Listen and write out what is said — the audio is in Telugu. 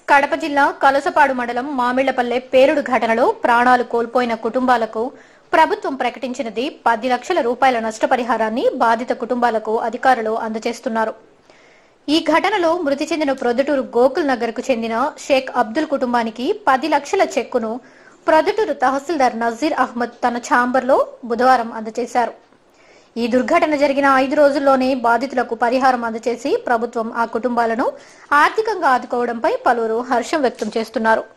కడప జిల్లా కలసపాడు మండలం మామిళ్లపల్లె పేలుడు ఘటనలో ప్రాణాలు కోల్పోయిన కుటుంబాలకు ప్రభుత్వం ప్రకటించినది పది లక్షల రూపాయల నష్టపరిహారాన్ని బాధిత కుటుంబాలకు అధికారులు అందజేస్తున్నారు ఈ ఘటనలో మృతి చెందిన ప్రొద్దుటూరు గోకుల్ నగర్ కు చెందిన షేక్ అబ్దుల్ కుటుంబానికి పది లక్షల చెక్కును ప్రొద్దుటూరు తహసీల్దార్ నజీర్ అహ్మద్ తన ఛాంబర్లో బుధవారం అందజేశారు ఈ దుర్ఘటన జరిగిన ఐదు రోజుల్లోనే బాధితులకు పరిహారం అందజేసి ప్రభుత్వం ఆ కుటుంబాలను ఆర్థికంగా ఆదుకోవడంపై పలువురు హర్షం వ్యక్తం చేస్తున్నారు